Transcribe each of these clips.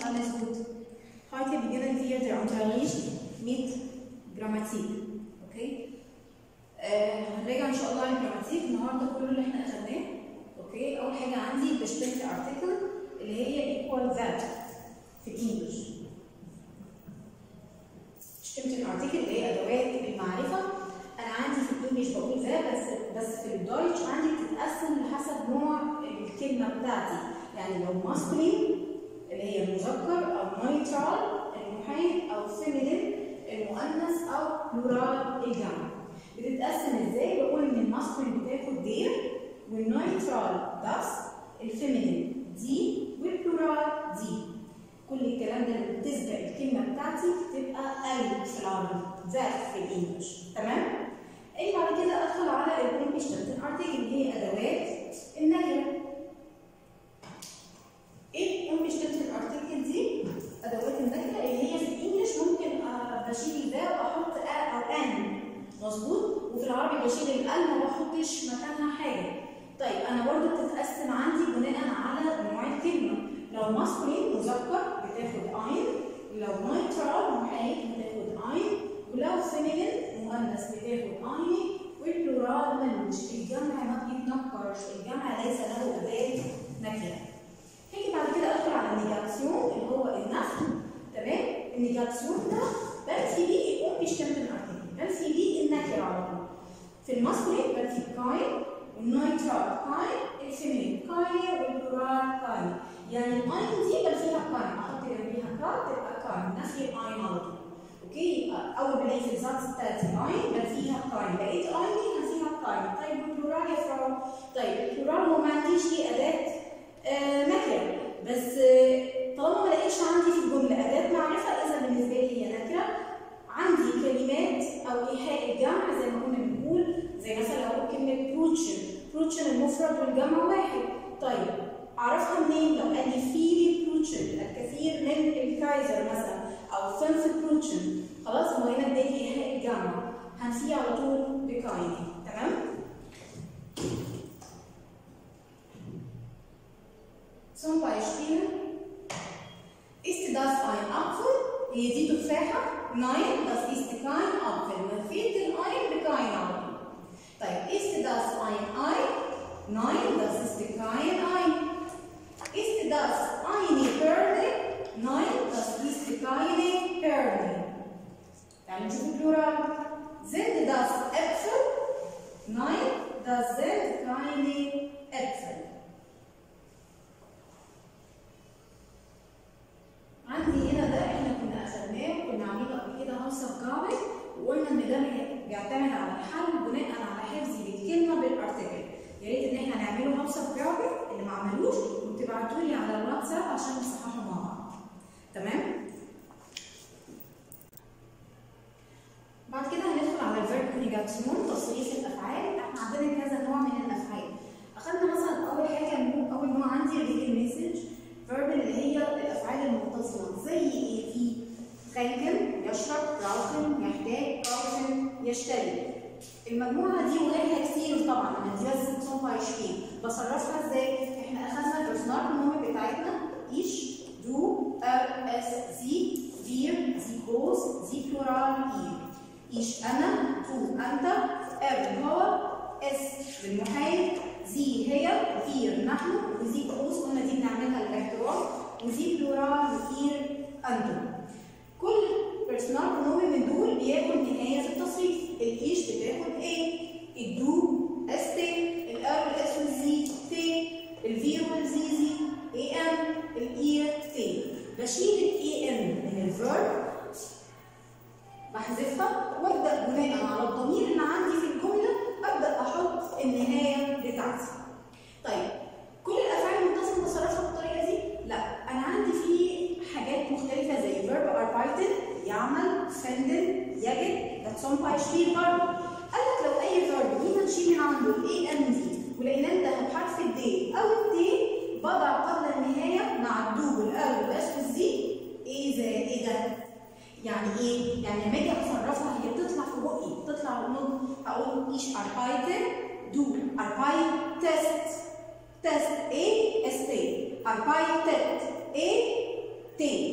alles gut. Heute beginnen wir den Unterricht mit Grammatik. Okay? آه، هنراجع ان شاء الله على الجراماتيك النهارده كل اللي احنا اخدناه اوكي اول حاجه عندي بشتغل ارتكل اللي هي ايكوال ذات في الانجلش بشتغل الارتكل اللي هي ادوات المعرفه انا عندي في الانجلش بقول ذات بس بس في الدويتش عندي بتتقسم لحسب نوع الكلمه بتاعتي يعني لو ماسكولين اللي هي المذكر او نيترال المحايد او فيمينين المؤنث او بلورال الجمع بتتقسم ازاي؟ بقول ان الماسكولين بتاخد دير والنيترال داس الفيمينين دي والبلورال دي كل الكلام ده اللي بتسبق الكلمه بتاعتي بتبقى ال في العربي ذات في الانجلش تمام؟ اجي بعد كده ادخل على الكونكشتنت ارتكل اللي هي ادوات النكره ايه الكونكشتنت ارتكل دي؟ ادوات النكره اللي هي في الانجلش ممكن بشيل ذا واحط ا او ان مظبوط وفي العربي بشيل الال ما بحطش مكانها حاجه طيب انا برضو بتتقسم عندي بناء على نوع الكلمه لو ماسكولين مذكر بتاخد اين لو نيترال محايد بتاخد اين ولو فيمينين مؤنث بتاخد اين والبلورال ملوش الجمع ما بيتنكرش الجمع ليس له اداه نكره هيجي بعد كده ادخل على النيجاتيون اللي هو النفي تمام النيجاتيون ده بنفي بيه يكون بيشتمل الارتكل بنفي بيه النكره على طول في الماسكولين بنفي كاين والنيترال كاين الفيمينين كاين والبلورال كاين يعني الاين دي بنفيها كاين احط جنبيها كاين تبقى كاين نفي الاين على طول اوكي يبقى اول بلاقي في الزاتس بتاعتي اين بنفيها كاين لقيت اين دي هنفيها كاين طيب والبلورال يا فراو طيب البلورال هو ما عنديش ليه اداه آه نكره بس آه طالما ما لقيتش عندي في الجمله اداه معرفه اذا بالنسبه لي هي نكره عندي كلمات او ايحاء الجمع زي ما كنا بنقول زي مثلا لو اقول كلمه بروتشن بروتشن المفرد والجمع واحد طيب اعرفها منين لو قال لي فيلي بروتشن الكثير من الكايزر مثلا او فنف بروتشن خلاص هو هنا اداني ايحاء الجمع هنفيه على طول بكايني تمام Zum Beispiel ist das ein Apfel? هي دي تفاحة؟ Nein, das ist kein Apfel. Man fehlt den Ei بkein Apfel. طيب, ist das ein Ei? Nein, das ist kein Ei. Ist das eine Perle? Nein, das ist keine Perle. Dann نشوف البلورال. Sind das Äpfel? Nein, das sind keine Äpfel. عندي هنا ده احنا كنا اخدناه وكنا عاملين قبل كده هاوس اوف جابل وقلنا ان ده بيعتمد على الحل بناء على حفظي للكلمه بالارتكل يا ريت ان احنا نعمله هاوس اوف جابل اللي ما عملوش وتبعتوا لي على الواتساب عشان نصححه مع بعض تمام بعد كده هندخل على الفيرب كونيجاتيون تصريف الافعال احنا عندنا كذا نوع من الافعال اخدنا مثلا اول حاجه اول نوع عندي اللي هي المسج فيرب اللي هي الافعال المتصله زي ايه في trinken يشرب rauchen يحتاج kaufen يشتري المجموعه دي وغيرها كتير طبعا انا دي بس zum Beispiel بصرفها ازاي احنا اخذنا البرسونال برونومن بتاعتنا ich du er es sie wir sie groß sie plural ihr ich انا du انت er هو es بالمحايد زي هي وفير نحن وزي كروس قلنا دي بنعملها للاحترام وزي بلورال وفير انتم كل بيرسونال برونومن من دول بياخد نهايه في التصريف الايش بتاخد ايه الدو اس تي الار والاس والزي تي الفير والزي زي اي ام الاير تي بشيل الاي ام من الفيرب بحذفها وابدا بناء على الضمير اللي عندي في الجمله ابدا احط النهايه بتاعتي. طيب كل الافعال المتصله بصرفها بالطريقه دي؟ لا انا عندي في حاجات مختلفه زي فيرب اربايتن يعمل فندن يجد ده zum Beispiel برضه قال لك لو اي فيرب جينا نشيل من عنده الاي ام دي ولقينا انت بحرف الدي او التي بضع قبل النهايه مع الدو والال والاس والزي ايه زائده يعني ايه؟ يعني لما اجي اصرفها هي بتطلع في بقي بتطلع ونض هقول ايش اربايتن دو اربايتست تست ايه اس تي اربايتت ايه تي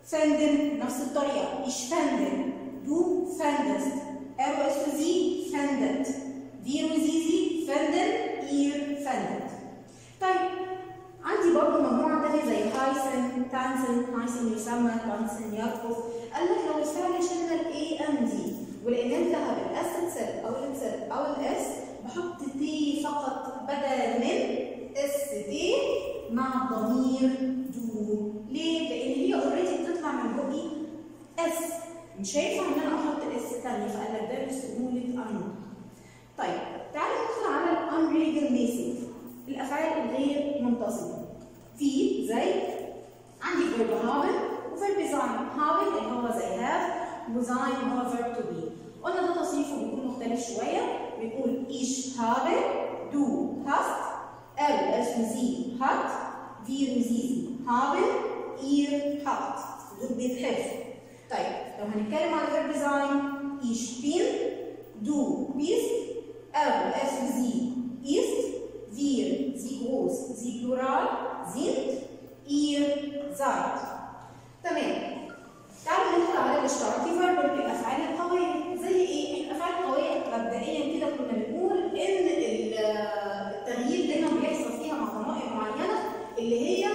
فندن نفس الطريقة ich فندن du fendest er es sie fendet wir sie sie fenden ihr fendet طيب عندي برضه مجموعة تانية زي هايسن تانسن هايسن يسمى تانسن يرقص قال لك لو الفعل شلنا الاي ام دي ولقيناها بالاس اتسل او الاتسل او الاس بحط تي فقط بدل من اس تي مع الضمير دو ليه؟ لان هي اوريدي بتطلع من بقي اس مش هينفع ان انا احط اس تانية فقال لك ده بسهولة ان طيب تعالى ندخل على الانريجلميسيف الافعال الغير منتظمه في زي عندي فيرب هابن وفيرب زاين هابن اللي هو زي هاف وزاين هو فيرب تو بي قلنا ده تصريفه بيكون مختلف شويه بنقول ich habe du hast er es sie hat wir sie haben ihr habt دول بيتحذفوا طيب لو هنتكلم على فيرب زاين ich bin du bist er es sie ist wir, sie groß, sie plural, sind, ihr seid. تمام. تعالوا ندخل على الاشتراكي فيرب الافعال القويه زي ايه؟ الافعال القويه مبدئيا كده كنا بنقول ان التغيير دايما بيحصل فيها مع ضمائر معينه اللي هي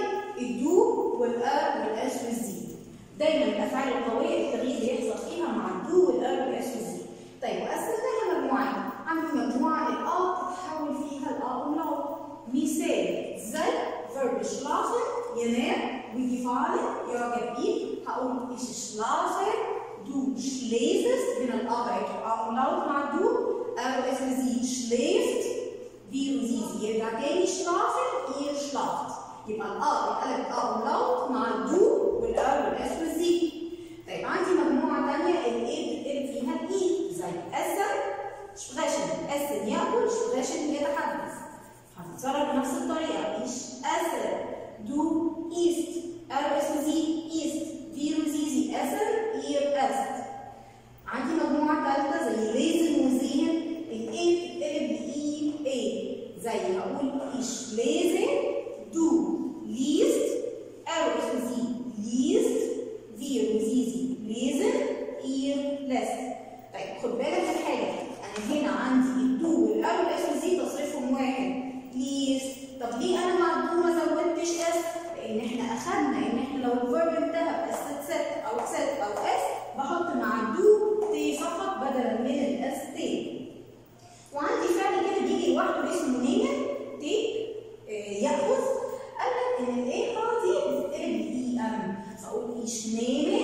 الدو والار والاس والزي. دايما الافعال القويه التغيير بيحصل فيها مع الدو والار والاس والزي. طيب وقسمناها مجموعات. عندي مجموعه الاه بتتحول فيها الاه والله. مثال زي فيرب schlafen ينام ويفعل يعجب بيه هقول ich schlafe du schläfst من الأربعة auch laut مع du er es sie schläft wir sie sie يرجع تاني schlafen ihr schlaft يبقى الأ اتقلبت أ laut مع du والأر والأس والزي طيب عندي مجموعة تانية الإيه بتتقلب فيها الإي زي essen sprechen essen يأكل sprechen يتحدث هتتصرف بنفس الطريقة ich esse du isst er es sie isst wir sie sie essen ihr esst عندي مجموعة ثالثة زي lesen وsehen الايه بتتقلب بإي ايه زي هقول ich lese du liest er es sie liest wir sie sie lesen ihr lässt طيب خد بالك من حاجة أنا هنا عندي الدو والأر والأس زي تصريفهم واحد ليس طب ليه انا مع الدو ما زودتش اس؟ لان احنا اخدنا ان احنا لو الفيرب انتهى باس ست او ست او اس بحط مع الدو تي فقط بدلا من الاس تي. وعندي فعل كده بيجي لوحده اسمه نية تيك ياخذ قال لك ان الايه اه دي بتتقلب بالاي ام فاقول ايش نيمه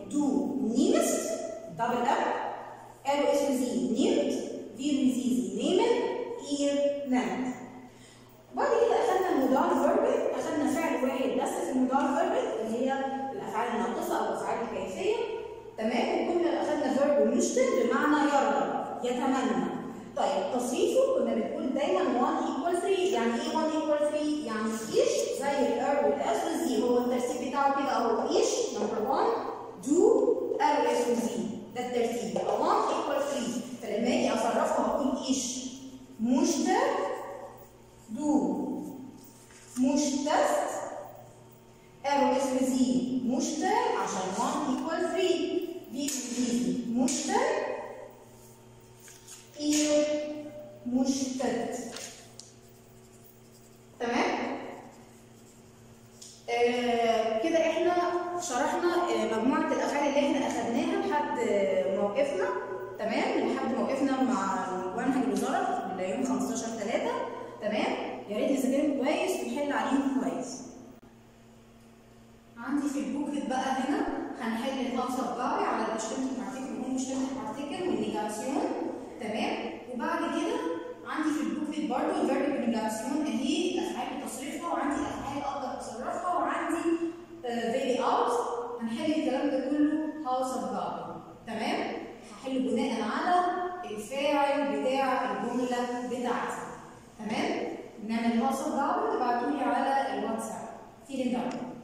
دو نيمست دبل اب قالوا اسم زي نيمت فيرو زي زي نيمن اير نامت بعد كده اخذنا المضارع فيربل اخذنا فعل واحد بس في المضارع فيربل اللي هي الافعال الناقصه او الافعال الكيفيه تمام وكنا اخذنا فيرب مشتل بمعنى يرغب يتمنى طيب تصريفه كنا بنقول دايما 1 equal 3 يعني ايه 1 equal 3 يعني ايش زي الار والاس والزي هو الترتيب بتاعه كده اهو ايش نمبر 1 دو ار اس وزي ده الترتيب يبقى 1 equal 3 فلما اجي اصرفها هقول ايش مشتل دو مشتت ار اسم زي مشتت عشان 1 equal 3 بي زي مشتت اير مشتت تمام آه كده احنا شرحنا آه مجموعه الافعال اللي احنا اخذناها لحد آه موقفنا تمام لحد موقفنا مع منهج الوزاره يوم 15 3 تمام يا ريت نذاكرهم كويس ونحل عليهم كويس عندي في البوكلت بقى هنا هنحل الخمسه الرابع على البشتمت بارتيكل والمشتمت بارتيكل والنيجاسيون تمام وبعد كده عندي في البوكلت برضه الفيرب نيجاسيون اهي الافعال بتصريفها وعندي افعال اقدر اصرفها وعندي فيري اوت هنحل الكلام ده كله هاوس اوف جاد تمام هحل بناء على الفاعل بتاع الجمله بتاعتي تمام نعمل هاوس اوف جاد وتبعتوا لي على الواتساب فيلين داون